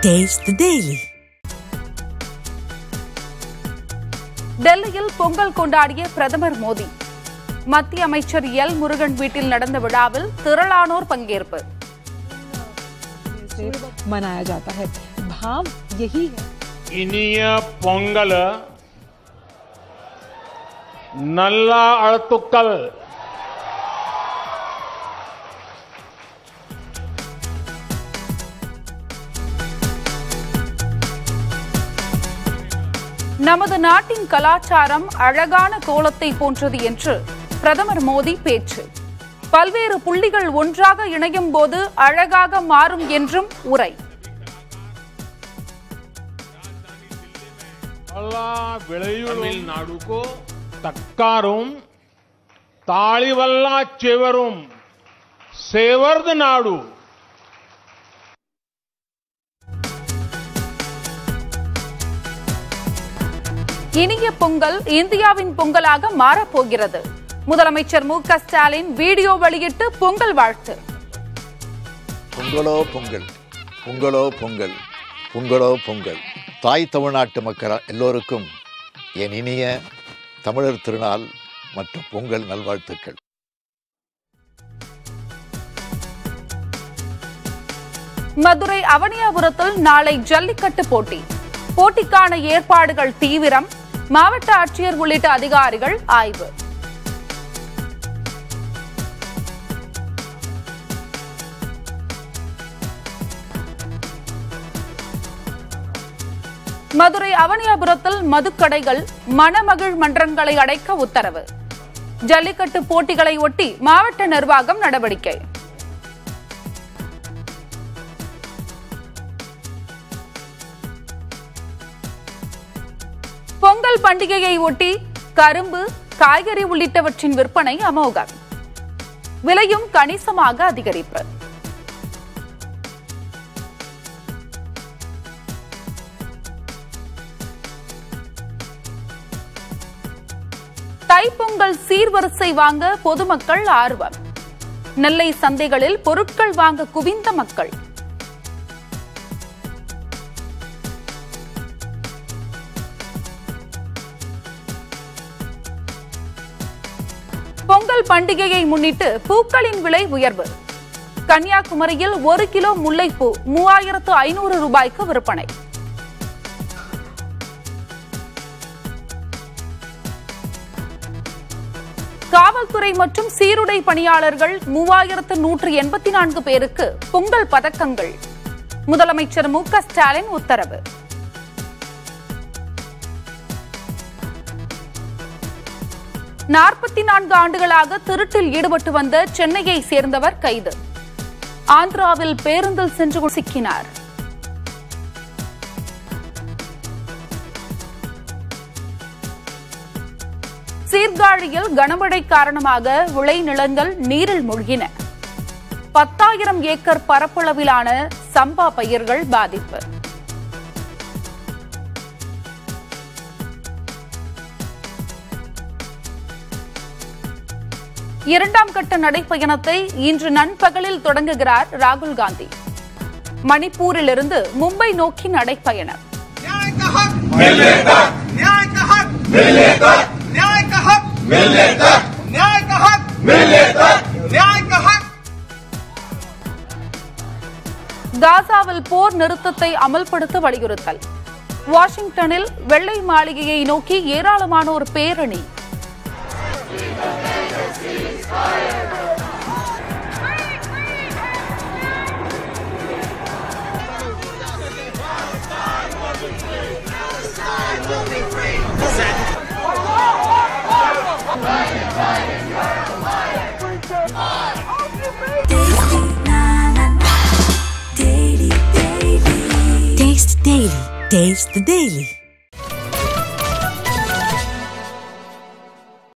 Taste the Daily. டெல்லியில் பொங்கல் கொண்டாடிய பிரதமர் மோடி மத்திய அமைச்சர் எல் முருகன் வீட்டில் நடந்த விழாவில் திரளானோர் பங்கேற்பு से मनाया जाता है भाव यही है ಇನಿಯ ಪೊಂಗಲ್ ನಲ್ಲ ಅಳತುಕ್ಕಲ್ நமது நாட்டின் கலாச்சாரம் அழகான கோலத்தை போன்றது என்று பிரதமர் மோடி பேச்சு பல்வேறு புள்ளிகள் ஒன்றாக இணையும் போது அழகாக மாறும் என்றும் உரை ಎಲ್ಲ ಬೆಳೆಯು ತಮಿಳ್ನಾಡುಕು ತಕ್ಕಾರುಂ ತಾಳಿವಲ್ಲ ಚೆವರುಂ ಸೇವರ್ದ ನಾಡು இனிய பொங்கல் இந்தியாவின் பொங்கலாக மாறப்போகிறது முதலமைச்சர் மு க ஸ்டாலின் வீடியோ வெளியிட்டு பொங்கல் வாழ்த்து பொங்கலோ பொங்கல் பொங்கலோ பொங்கல் பொங்கலோ பொங்கல் தாய் தமிழ்நாட்டு மக்கள் எல்லோருக்கும் என் இனிய தமிழர் திருநாள் மற்றும் பொங்கல் நல்வாழ்த்துக்கள் மதுரை அவனியாபுரத்தில் நாளை ஜல்லிக்கட்டு போட்டி போட்டிக்கான ஏற்பாடுகள் தீவிரம் மாவட்ட ஆட்சியர் உள்ளிட்ட அதிகாரிகள் ஆய்வு மதுரை அவனியாபுரத்தில் மதுக்கடைகள் மணமகிழ் மன்றங்களை அடைக்க உத்தரவு ஜல்லிக்கட்டு போட்டிகளை ஒட்டி மாவட்ட நிர்வாகம் நடவடிக்கை பொங்கல் பண்டிகையை ஒட்டி கரும்பு காய்கறி உள்ளிட்டவற்றின் விற்பனை அமோகம் விலையும் கணிசமாக அதிகரிப்பு தைப்பொங்கல் சீர்வரிசை வாங்க பொதுமக்கள் ஆர்வம் நெல்லை சந்தைகளில் பொருட்கள் வாங்க குவிந்த மக்கள் பொங்கல் பண்டிகையை முன்னிட்டு பூக்களின் விலை உயர்வு கன்னியாகுமரியில் ஒரு கிலோ முல்லைப்பூ மூவாயிரத்து ஐநூறு ரூபாய்க்கு விற்பனை காவல்துறை மற்றும் சீருடை பணியாளர்கள் மூவாயிரத்து நூற்று எண்பத்தி நான்கு பேருக்கு பொங்கல் பதக்கங்கள் முதலமைச்சர் மு க ஸ்டாலின் உத்தரவு நாற்பத்தி நான்கு ஆண்டுகளாக திருட்டில் ஈடுபட்டு வந்த சென்னையை சேர்ந்தவர் கைது ஆந்திராவில் பேருந்தில் சென்று சிக்கினார் சீர்காழியில் கனமழை காரணமாக விளைநிலங்கள் நீரில் மூழ்கின பத்தாயிரம் ஏக்கர் பரப்பளவிலான சம்பா பயிர்கள் பாதிப்பு இரண்டாம் கட்ட நடைப்பயணத்தை இன்று நண்பகலில் தொடங்குகிறார் ராகுல் காந்தி மணிப்பூரிலிருந்து மும்பை நோக்கி நடைப்பயணம் न्याय का हक मिलेगा न्याय का हक मिलेगा न्याय का हक मिलेगा न्याय का हक मिलेगा न्याय का हक காசாவில் போர் நிறுத்தத்தை அமல்படுத்த வலியுறுத்தல் வாஷிங்டனில் வெள்ளை மாளிகையை நோக்கி ஏராளமானோர் பேரணி Taste the Daily. Taste the Daily.